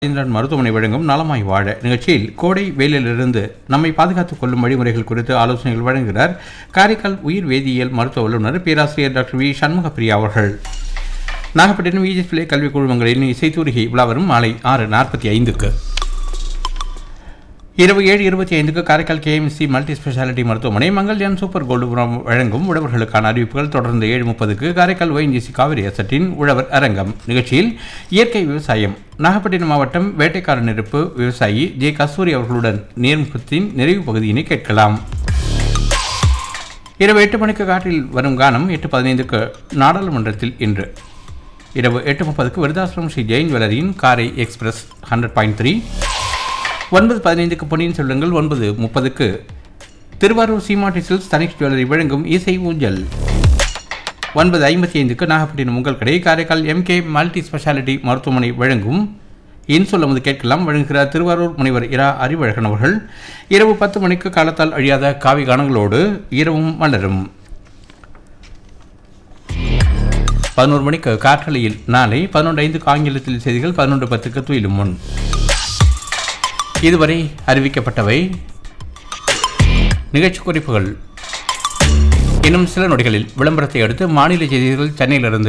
ராஜேந்திரன் மருத்துவமனை வழங்கும் நலமாய் வாழ நிகழ்ச்சியில் கோடை வெயிலிலிருந்து நம்மை பாதுகாத்துக் கொள்ளும் வழிமுறைகள் குறித்து ஆலோசனைகள் வழங்குகிறார் காரைக்கால் உயிர் வேதியியல் மருத்துவ வல்லுநர் பேராசிரியர் டாக்டர் வி சண்முகப்பிரியா அவர்கள் நாகப்பட்டினம் ஈஜிஸ் பிள்ளை கல்விக் குழுமங்களின் இசைத்தூரிகை விழாவரும் மாலை ஆறு நாற்பத்தி ஐந்துக்கு இரவு ஏழு இருபத்தி ஐந்துக்கு காரைக்கால் கேஎம்சி மல்டி ஸ்பெஷாலிட்டி மருத்துவமனை மங்கள்யான் சூப்பர் கோல்டு உரம் வழங்கும் உழவர்களுக்கான அறிவிப்புகள் தொடர்ந்து ஏழு முப்பதுக்கு காரைக்கால் ஒயின்ஜிசி காவிரி அசட்டின் உழவர் அரங்கம் நிகழ்ச்சியில் இயற்கை விவசாயம் நாகப்பட்டினம் மாவட்டம் வேட்டைக்காரன் நெருப்பு விவசாயி ஜே கஸ்தூரி அவர்களுடன் நேர்முகத்தின் நிறைவு பகுதியினை கேட்கலாம் இரவு எட்டு மணிக்கு காற்றில் வரும் கானம் எட்டு பதினைந்துக்கு நாடாளுமன்றத்தில் இன்று இரவு எட்டு முப்பதுக்கு விருதாசிரம் ஸ்ரீ ஜெயின் ஜுவல்லரியின் காரை எக்ஸ்பிரஸ் ஹண்ட்ரட் பாயிண்ட் த்ரீ ஒன்பது பதினைந்துக்கு பொன்னியின் சொல்லுங்கள் ஒன்பது முப்பதுக்கு திருவாரூர் சீமாட்டி சில்க்ஸ் தனிஷ் ஜுவல்லரி வழங்கும் இசை ஊஞ்சல் ஒன்பது ஐம்பத்தி ஐந்துக்கு நாகப்பட்டினம் உங்கள் கடை காரைக்கால் எம்கே மல்டி ஸ்பெஷாலிட்டி மருத்துவமனை வழங்கும் இன்சொல் அமது கேட்கலாம் வழங்குகிறார் திருவாரூர் முனைவர் இரா அறிவழகன் அவர்கள் இரவு பத்து மணிக்கு காலத்தால் அழியாத காவி கானங்களோடு இரவும் மலரும் பதினோரு மணிக்கு காற்றலையில் நாளை பதினொன்று ஐந்துக்கு ஆங்கிலத்தில் செய்திகள் பதினொன்று பத்துக்கு துயிலும் முன் இதுவரை அறிவிக்கப்பட்டவை நிகழ்ச்சி குறிப்புகள் இன்னும் சில நொடிகளில் விளம்பரத்தை அடுத்து மாநில செய்திகள் சென்னையிலிருந்து